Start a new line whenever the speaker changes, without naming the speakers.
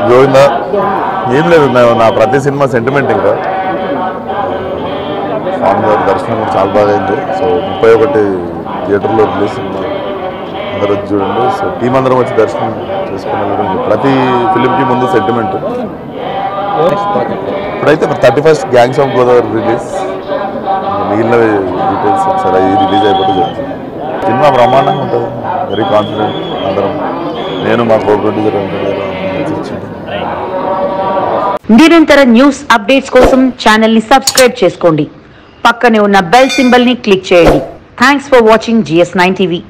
గోవిందా ఏం లేదు నా- నా ప్రతి సినిమా సెంటిమెంట్ ఇంకా స్వామి గారి దర్శనం కూడా చాలా బాగా అయింది సో ముప్పై ఒకటి థియేటర్లో రిలీజ్ సినిమా అందరూ వచ్చి చూడండి సో టీం అందరం వచ్చి దర్శనం చేసుకుని వెళ్ళడం ప్రతి ఫిలింకి ముందు సెంటిమెంట్ ఇప్పుడైతే thirty first gangs of Godavari release మిగిలిన డీటెయిల్స్ ఒకసారి అవి రిలీజ్ అయిపోతే చెప్తాను సినిమా బ్రహ్మాండంగా ఉంటుంది వెరీ కాన్ఫిడెంట్ అందరం నేను మా కో ప్రొడ్యూసర్ వచ్చింది
నిరంతర న్యూస్ అప్డేట్స్ కోసం ఛానల్ ని సబ్స్క్రైబ్ చేసుకోండి పక్కనే ఉన్న బెల్ సింబల్ ని క్లిక్ చేయండి thanks for watching GS nine TV